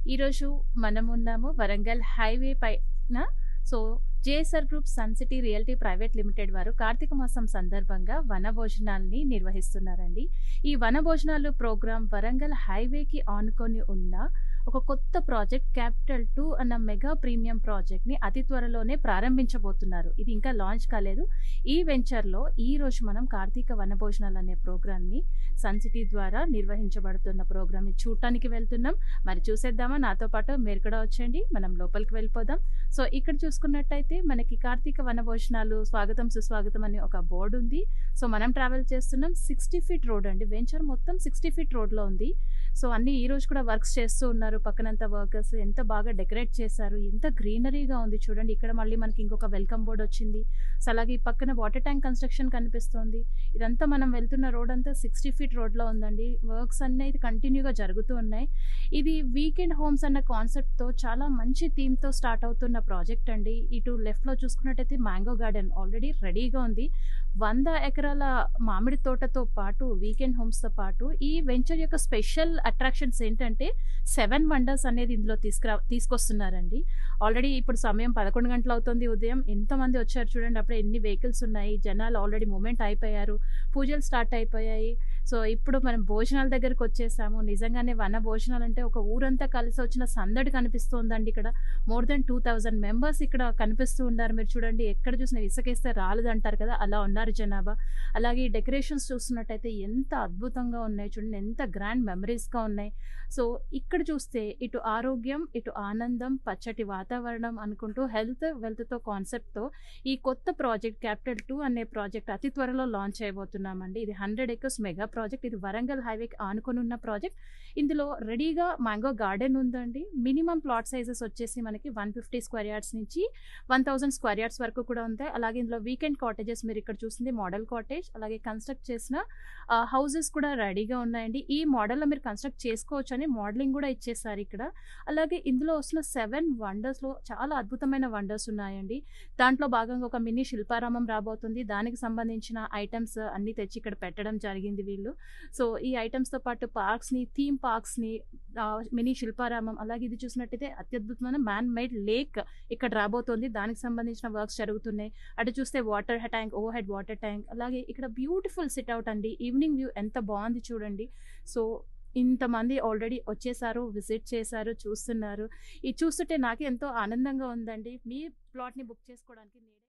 ఈరోజు మనం ఉన్నాము వరంగల్ హైవే పైన so JSR group sun city realty private limited వారు కార్తీక మాసం సందర్భంగా వన భోజనాల్ని నిర్వహిస్తున్నారండి ఈ వన భోజనాలు ప్రోగ్రాం వరంగల్ హైవేకి ఆనుకొని ఉన్న ఒక కొత్త ప్రాజెక్ట్ క్యాపిటల్ టూ అన్న మెగా ప్రీమియం ప్రాజెక్ట్ని అతి త్వరలోనే ప్రారంభించబోతున్నారు ఇది ఇంకా లాంచ్ కాలేదు ఈ వెంచర్లో ఈ రోజు మనం కార్తీక వన భోజనాలు అనే ప్రోగ్రామ్ని సన్ సిటీ ద్వారా నిర్వహించబడుతున్న ప్రోగ్రామ్ని చూడటానికి వెళ్తున్నాం మరి చూసేద్దామా నాతో పాటు మీరు కూడా వచ్చండి మనం లోపలికి వెళ్ళిపోదాం సో ఇక్కడ చూసుకున్నట్టయితే మనకి కార్తీక వన భోజనాలు స్వాగతం సుస్వాగతం అని ఒక బోర్డు ఉంది సో మనం ట్రావెల్ చేస్తున్నాం సిక్స్టీ ఫీట్ రోడ్ అండి వెంచర్ మొత్తం సిక్స్టీ ఫీట్ రోడ్లో ఉంది సో అన్ని ఈ రోజు కూడా వర్క్స్ చేస్తూ ఉన్నారు పక్కనంతా వర్కర్స్ ఎంత బాగా డెకరేట్ చేశారు ఎంత గ్రీనరీగా ఉంది చూడండి ఇక్కడ మళ్ళీ మనకి ఇంకొక వెల్కమ్ బోర్డ్ వచ్చింది సో అలాగే ఈ పక్కన వాటర్ ట్యాంక్ కన్స్ట్రక్షన్ కనిపిస్తోంది ఇదంతా మనం వెళ్తున్న రోడ్ అంతా సిక్స్టీ ఫీట్ రోడ్లో ఉందండి వర్క్స్ అన్నీ ఇది కంటిన్యూగా జరుగుతూ ఉన్నాయి ఇది వీకెండ్ హోమ్స్ అన్న కాన్సెప్ట్తో చాలా మంచి థీమ్తో స్టార్ట్ అవుతున్న ప్రాజెక్ట్ అండి ఇటు లెఫ్ట్లో చూసుకున్నట్టయితే మ్యాంగో గార్డెన్ ఆల్రెడీ రెడీగా ఉంది వంద ఎకరాల మామిడి తోటతో పాటు వీకెండ్ హోమ్స్తో పాటు ఈ వెంచర్ యొక్క స్పెషల్ అట్రాక్షన్స్ ఏంటంటే సెవెన్ వండర్స్ అనేది ఇందులో తీసుకురా తీసుకొస్తున్నారండి ఆల్రెడీ ఇప్పుడు సమయం పదకొండు గంటలు అవుతుంది ఉదయం ఎంతమంది వచ్చారు చూడండి అప్పుడే ఎన్ని వెహికల్స్ ఉన్నాయి జనాలు ఆల్రెడీ మూమెంట్ అయిపోయారు పూజలు స్టార్ట్ అయిపోయాయి సో ఇప్పుడు మనం భోజనాల దగ్గరకు వచ్చేసాము నిజంగానే వన భోజనాలు అంటే ఒక ఊరంతా కలిసి వచ్చిన సందడి కనిపిస్తుందండి ఇక్కడ more than two thousand members ఇక్కడ కనిపిస్తూ ఉన్నారు మీరు చూడండి ఎక్కడ చూసినా ఇసుకేస్తే రాలేదు అంటారు కదా అలా ఉన్నారు జనాభా అలాగే ఈ డెకరేషన్స్ చూస్తున్నట్టయితే ఎంత అద్భుతంగా ఉన్నాయి చూడండి ఎంత గ్రాండ్ మెమరీస్గా ఉన్నాయి సో ఇక్కడ చూస్తే ఇటు ఆరోగ్యం ఇటు ఆనందం పచ్చటి వాతావరణం అనుకుంటూ హెల్త్ వెల్త్తో కాన్సెప్ట్తో ఈ కొత్త ప్రాజెక్ట్ క్యాపిటల్ టూ అనే ప్రాజెక్ట్ అతి త్వరలో లాంచ్ అయిపోతున్నామండి ఇది హండ్రెడ్ ఎకర్స్ మెగా ప్రాజెక్ట్ ఇది వరంగల్ హైవేకి ఆనుకొని ఉన్న ప్రాజెక్ట్ ఇందులో రెడీగా మ్యాంగో గార్డెన్ ఉందండి మినిమం ప్లాట్ సైజెస్ వచ్చేసి మనకి వన్ ఫిఫ్టీ స్క్వేర్ యార్డ్స్ నుంచి వన్ థౌసండ్ స్క్వేర్ యార్డ్స్ వరకు కూడా ఉంటాయి అలాగే ఇందులో వీకెండ్ కాటేజెస్ మీరు ఇక్కడ చూసింది మోడల్ కాటేజ్ అలాగే కన్స్ట్రక్ట్ చేసిన హౌసెస్ కూడా రెడీగా ఉన్నాయండి ఈ మోడల్లో మీరు కన్స్ట్రక్ట్ చేసుకోవచ్చు అని మోడలింగ్ కూడా ఇచ్చేసారు ఇక్కడ అలాగే ఇందులో వస్తున్న సెవెన్ వండర్స్లో చాలా అద్భుతమైన వండర్స్ ఉన్నాయండి దాంట్లో భాగంగా ఒక మినీ శిల్పారామం రాబోతుంది దానికి సంబంధించిన ఐటమ్స్ అన్నీ తెచ్చి ఇక్కడ పెట్టడం జరిగింది వీళ్ళు సో ఈ ఐటమ్స్తో పాటు పార్క్స్ని థీమ్ పార్క్స్ని మినీ శిల్పారామం అలాగే ఇది చూసినట్టయితే అత్యద్భుతమైన మ్యాన్ మేడ్ లేక్ ఇక్కడ రాబోతోంది దానికి సంబంధించిన వర్క్స్ జరుగుతున్నాయి అటు చూస్తే water tank overhead water tank అలాగే ఇక్కడ బ్యూటిఫుల్ సిట్అవుట్ అండి ఈవినింగ్ వ్యూ ఎంత బాగుంది చూడండి సో ఇంతమంది ఆల్రెడీ వచ్చేసారు విజిట్ చేశారు చూస్తున్నారు ఇది చూస్తుంటే నాకు ఎంతో ఆనందంగా ఉందండి మీ ప్లాట్ని బుక్ చేసుకోవడానికి నేనే